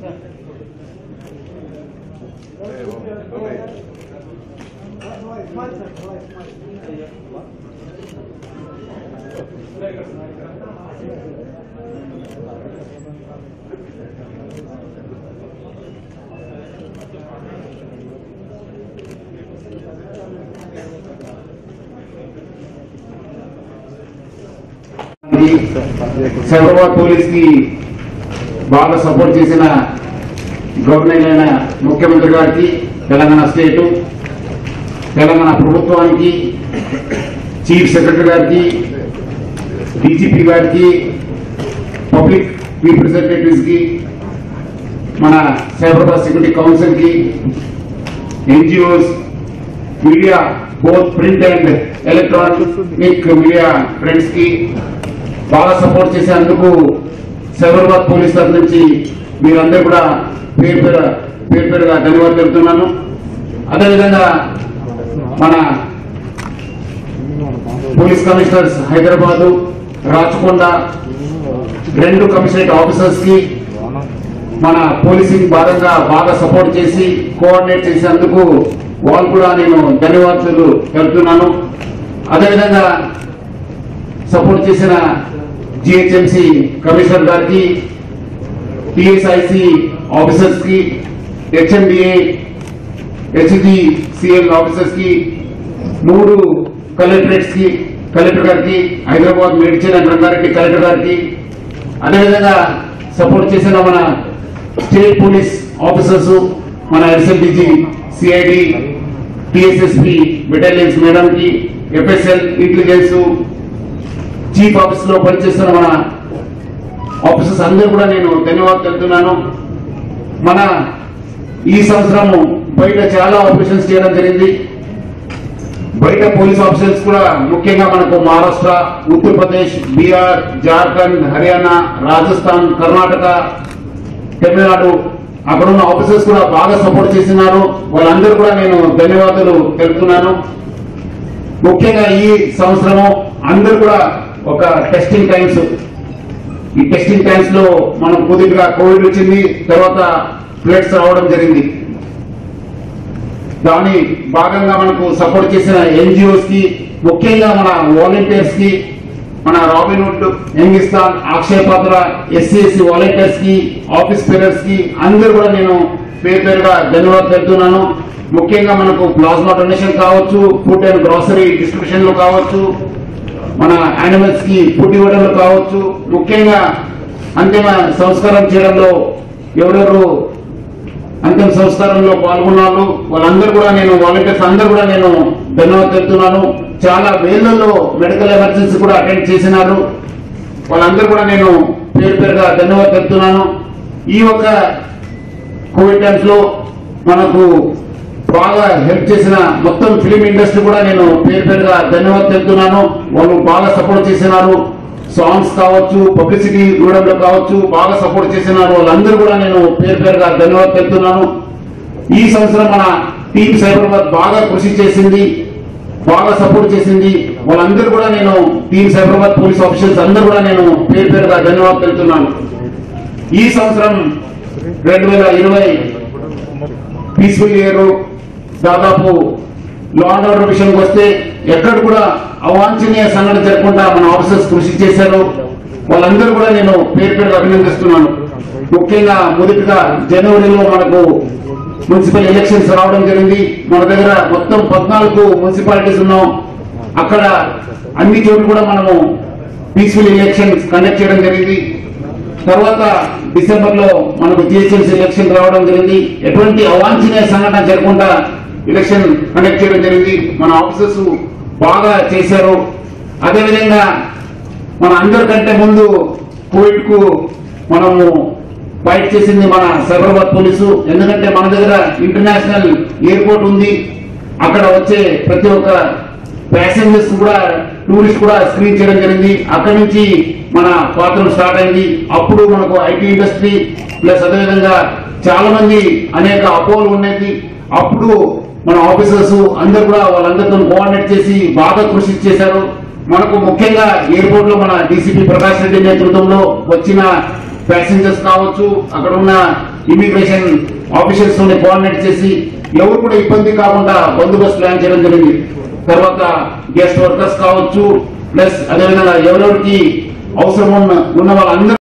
Cyberabad police కి బాగా support చేసిన గవర్నర్ అయిన ముఖ్యమంత్రి గారికి తెలంగాణ స్టేట్ తెలంగాణ ప్రభుత్వానికి చీఫ్ సెక్రటరీ గారికి డీజీపీ గారికి పబ్లిక్ రిప్రజెంటేటివ్స్ కి మన సైబరాబాద్ సెక్యూరిటీ కౌన్సిల్ కి NGOs media both print and electronic media friends కి బాగా సపోర్ట్ చేసేందుకు సైబరాబాద్ పోలీస్ తరఫు నుంచి మీరందరూ కూడా పేరు పేరు పేరు పేరుగా ధన్యవాదాలు తెలుపుతున్నాను అదేవిధంగా మన పోలీస్ కమిషనర్స్ హైదరాబాద్ రాచకొండ రెండు కమిషనరేట్ ఆఫీసర్స్ కి మన పోలీసింగ్ భాగంగా బాగా సపోర్ట్ చేసి కోఆర్డినేట్ చేసేందుకు వాళ్ళు కూడా నేను ధన్యవాదాలు తెలుపుతున్నాను అదేవిధంగా సపోర్ట్ చేసిన జిహెచ్ఎంసి కమిషనర్ గారికి టిఎస్ఐసి ఆఫీసర్స్ కి హెచ్ఎండిఏ హెచ్డి సిఎల్ ఆఫీసర్స్ కి మూడు కలెక్టరేట్స్ కి కలెక్టర్ గారికి హైదరాబాద్ మేడ్చల్ అండ్ రంగారెడ్డి కలెక్టర్ గారికి అదేవిధంగా సపోర్ట్ చేసిన మన స్టేట్ పోలీస్ ఆఫీసర్స్ మన SLDG CID TSSP battalions madam కి ఎఫ్ఎస్ఎల్ ఇంటెలిజెన్స్ చీఫ్ ఆఫీస్ లో పనిచేస్తున్న మన ఆఫీసర్స్ అందరూ కూడా నేను ధన్యవాదాలు తెలుపుతున్నాను మన ఈ సంవత్సరం బయట చాలా ఆపరేషన్స్ చేయడం జరిగింది బయట పోలీస్ ఆఫీసర్స్ కూడా ముఖ్యంగా మనకు మహారాష్ట్ర ఉత్తరప్రదేశ్ బీహార్ జార్ఖండ్ హర్యానా రాజస్థాన్ కర్ణాటక తమిళనాడు అక్కడ ఉన్న ఆఫీసర్స్ కూడా బాగా సపోర్ట్ చేస్తున్నారు వాళ్ళందరూ కూడా నేను ధన్యవాదాలు తెలుపుతున్నాను ముఖ్యంగా ఈ సంవత్సరము అందరూ కూడా ఒక టెస్టింగ్ టైమ్స్ ఈ టెస్టింగ్ టైమ్స్ లో మనం కొద్దిగా కోవిడ్ వచ్చింది తర్వాత ఫ్లడ్స్ రావడం జరిగింది దాని భాగంగా మనకు సపోర్ట్ చేసిన ఎన్జిఓస్ కి ముఖ్యంగా మన వాలంటీర్స్ కి మన Robin Hood Youngistaan Akshaya Patra SC SC volunteers కి ఆఫీస్ పేరర్స్ కి అందరూ కూడా నేను పేరు పేరుగా ధన్యవాదాలు తెలుపుతున్నాను ముఖ్యంగా మనకు ప్లాస్మా డొనేషన్ కావచ్చు ఫుడ్ అండ్ గ్రాసరీ డిస్ట్రిబ్యూషన్ లో కావచ్చు మన యానిమల్స్ కి ఫుడ్ ఇవ్వడంలో కావచ్చు ముఖ్యంగా అంతిమ సంస్కారం చేయడంలో ఎవరెవరు అంతిమ సంస్కారంలో పాల్గొన్నారు వాళ్ళందరూ కూడా నేను వాలంటీర్స్ అందరూ కూడా నేను ధన్యవాదాలు తెలుపుతున్నాను చాలా వేళ్లలో మెడికల్ ఎమర్జెన్సీ కూడా అటెండ్ చేసినారు వాళ్ళందరూ కూడా నేను పేరు పేరుగా ధన్యవాదాలు తెలుపుతున్నాను ఈ ఒక కోవిడ్ టైమ్స్ లో మనకు బాగా హెల్ప్ చేసిన మొత్తం ఫిలిం ఇండస్ట్రీ కూడా నేను పేరు పేరుగా ధన్యవాదాలు తెలుపుతున్నాను వాళ్ళు బాగా సపోర్ట్ చేసినారు సాంగ్స్ కావచ్చు పబ్లిసిటీ ఇవ్వడంలో కావచ్చు బాగా సపోర్ట్ చేసినారు వాళ్ళందరూ కూడా నేను పేరు పేరుగా ధన్యవాదాలు తెలుపుతున్నాను ఈ సంవత్సరం మన టీమ్ సైబరాబాద్ బాగా కృషి చేసింది బాగా సపోర్ట్ చేసింది వాళ్ళందరూ కూడా నేను టీమ్ సైబరాబాద్ పోలీస్ ఆఫీసర్స్ అందరూ కూడా నేను పేరు పేరుగా ధన్యవాదాలు తెలుపుతున్నాను ఈ సంవత్సరం రెండు వేల ఇరవై పీస్ఫుల్ ఇయర్ దాదాపు లా అండ్ ఆర్డర్ విషయానికి వస్తే ఎక్కడ కూడా అవాంఛనీయ సంఘటన జరగకుండా మన ఆఫీసర్స్ కృషి చేశారు వాళ్ళందరూ కూడా నేను పేరు పేరుగా అభినందిస్తున్నాను ముఖ్యంగా మొదటిగా జనవరిలో మనకు మున్సిపల్ ఎలక్షన్స్ రావడం జరిగింది మన దగ్గర మొత్తం పద్నాలుగు మున్సిపాలిటీస్ ఉన్నాం అక్కడ అన్ని చోట్ల కూడా మనము పీస్ఫుల్ ఎలక్షన్స్ కండక్ట్ చేయడం జరిగింది తర్వాత డిసెంబర్ లో మనకు జిహెచ్ఎంసీ ఎలక్షన్ రావడం జరిగింది ఎటువంటి అవాంఛనీయ సంఘటన జరగకుండా ఎలక్షన్ కండక్ట్ చేయడం జరిగింది మన ఆఫీసర్స్ బాగా చేశారు అదేవిధంగా మన అందరికంటే ముందు కోవిడ్ కు మనము ఫైట్ చేసింది మన సైబరాబాద్ పోలీసు ఎందుకంటే మన దగ్గర ఇంటర్నేషనల్ ఎయిర్పోర్ట్ ఉంది అక్కడ వచ్చే ప్రతి ఒక్క ప్యాసింజర్స్ కూడా టూరిస్ట్ కూడా స్క్రీన్ చేయడం జరిగింది అక్కడి నుంచి మన పాత్ర స్టార్ట్ అయింది అప్పుడు మనకు ఐటీ ఇండస్ట్రీ ప్లస్ అదేవిధంగా చాలా మంది అనేక అపోలు ఉండేది అప్పుడు మన ఆఫీసర్స్ అందరు కూడా వాళ్ళందరితో కోఆర్డినేట్ చేసి బాగా కృషి చేశారు మనకు ముఖ్యంగా ఎయిర్పోర్ట్ లో మన డీసీపీ ప్రకాష్ రెడ్డి నేతృత్వంలో వచ్చిన ప్యాసింజర్స్ కావచ్చు అక్కడ ఉన్న ఇమిగ్రేషన్ ఆఫీసర్స్ తోని కోఆర్డినేట్ చేసి ఎవరు కూడా ఇబ్బంది కాకుండా బందోబస్తు ప్లాన్ చేయడం జరిగింది తర్వాత గెస్ట్ వర్కర్స్ కావచ్చు ప్లస్ అదేవిధంగా ఎవరెవరికి అవసరం ఉన్న ఉన్న వాళ్ళందరూ